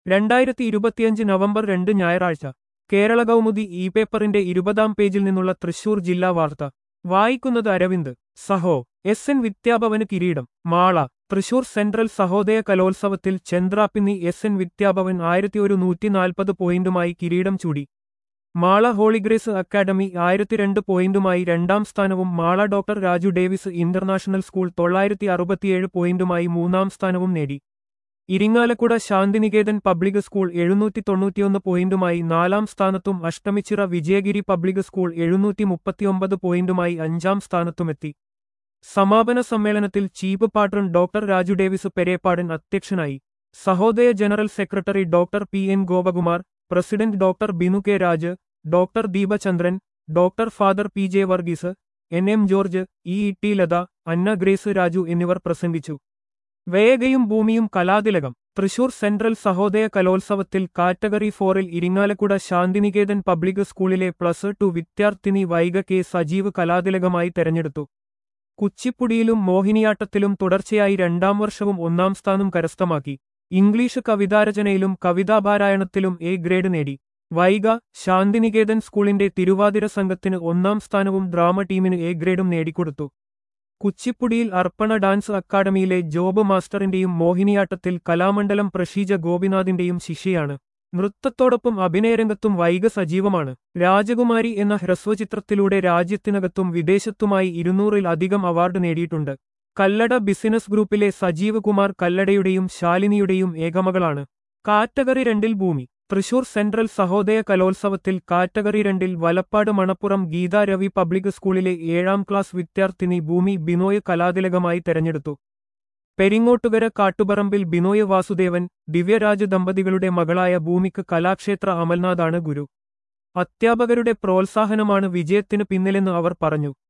രണ്ടായിരത്തി ഇരുപത്തിയഞ്ച് നവംബർ രണ്ട് ഞായറാഴ്ച കേരള കൗമുദി ഇ പേപ്പറിന്റെ ഇരുപതാം പേജിൽ നിന്നുള്ള തൃശൂർ ജില്ലാ വാർത്ത വായിക്കുന്നത് അരവിന്ദ് സഹോ എസ് എൻ വിദ്യാഭവന് കിരീടം മാള തൃശൂർ സെൻട്രൽ സഹോദയ കലോത്സവത്തിൽ ചന്ദ്രാപ്പിന്നി എസ് എൻ വിദ്യാഭവൻ ആയിരത്തി ഒരു നൂറ്റിനാൽപ്പത് പോയിന്റുമായി കിരീടം ചൂടി മാള ഹോളിഗ്രേസ് അക്കാദമി ആയിരത്തി രണ്ട് പോയിന്റുമായി രണ്ടാം സ്ഥാനവും Mala doctor Raju Davis international school തൊള്ളായിരത്തി അറുപത്തിയേഴ് പോയിന്റുമായി മൂന്നാം സ്ഥാനവും നേടി ഇരിങ്ങാലക്കുട ശാന്തിനികേതൻ പബ്ലിക് സ്കൂൾ എഴുന്നൂറ്റി തൊണ്ണൂറ്റിയൊന്ന് പോയിന്റുമായി നാലാം സ്ഥാനത്തും അഷ്ടമിച്ചിറ വിജയഗിരി പബ്ലിക് സ്കൂൾ എഴുന്നൂറ്റി മുപ്പത്തിയൊമ്പത് പോയിന്റുമായി അഞ്ചാം സ്ഥാനത്തുമെത്തി സമാപന സമ്മേളനത്തിൽ chief patron doctor Raju Davis Perepadan അധ്യക്ഷനായി Sahodaya general secretary doctor P N Gopakumar president doctor Binu K Raj doctor Deepachandran doctor father P J Varghese N M George E E T Latha Anna Grace Raju എന്നിവർ പ്രസംഗിച്ചു വേഗയും ഭൂമിയും കലാതിലകം തൃശൂർ സെൻട്രൽ സഹോദയ കലോത്സവത്തിൽ കാറ്റഗറി ഫോറിൽ ഇരിങ്ങാലക്കുട ശാന്തിനികേതൻ പബ്ലിക് സ്കൂളിലെ പ്ലസ് ടു വിദ്യാർത്ഥിനി വൈഗ കെ സജീവ് കലാതിലകമായി തെരഞ്ഞെടുത്തു കുച്ചിപ്പുടിയിലും മോഹിനിയാട്ടത്തിലും തുടർച്ചയായി രണ്ടാം വർഷവും ഒന്നാം സ്ഥാനം കരസ്ഥമാക്കി ഇംഗ്ലീഷ് കവിതാരചനയിലും കവിതാപാരായണത്തിലും എ ഗ്രേഡ് നേടി വൈഗ ശാന്തിനികേതൻ സ്കൂളിന്റെ തിരുവാതിര സംഘത്തിന് ഒന്നാം സ്ഥാനവും ഡ്രാമ ടീമിന് എ ഗ്രേഡും നേടിക്കൊടുത്തു കുച്ചിപ്പുടിയിൽ അർപ്പണ ഡാൻസ് അക്കാദമിയിലെ ജോബ് മാസ്റ്ററിന്റെയും മോഹിനിയാട്ടത്തിൽ കലാമണ്ഡലം പ്രഷീജ ഗോപിനാഥിന്റെയും ശിഷ്യയാണ് നൃത്തത്തോടൊപ്പം അഭിനയരംഗത്തും വൈഗ സജീവമാണ് രാജകുമാരി എന്ന ഹ്രസ്വചിത്രത്തിലൂടെ രാജ്യത്തിനകത്തും വിദേശത്തുമായി ഇരുന്നൂറിൽ അധികം അവാർഡ് നേടിയിട്ടുണ്ട് കല്ലട ബിസിനസ് ഗ്രൂപ്പിലെ സജീവ് കുമാർ കല്ലടയുടെയും ശാലിനിയുടെയും ഏകമകളാണ് കാറ്റഗറി രണ്ടിൽ ഭൂമി തൃശൂർ സെൻട്രൽ സഹോദയ കലോത്സവത്തിൽ കാറ്റഗറി രണ്ടിൽ വലപ്പാട് മണപ്പുറം ഗീതാ രവി പബ്ലിക് സ്കൂളിലെ ഏഴാം ക്ലാസ് വിദ്യാർത്ഥിനി ഭൂമി ബിനോയ് കലാതിലകമായി തെരഞ്ഞെടുത്തു പെരിങ്ങോട്ടുകര കാട്ടുപറമ്പിൽ ബിനോയ് വാസുദേവൻ ദിവ്യരാജ് ദമ്പതികളുടെ മകളായ ഭൂമിക്ക് കലാക്ഷേത്ര അമൽനാഥാണ് ഗുരു അധ്യാപകരുടെ പ്രോത്സാഹനമാണ് വിജയത്തിന് പിന്നിലെന്ന് അവർ പറഞ്ഞു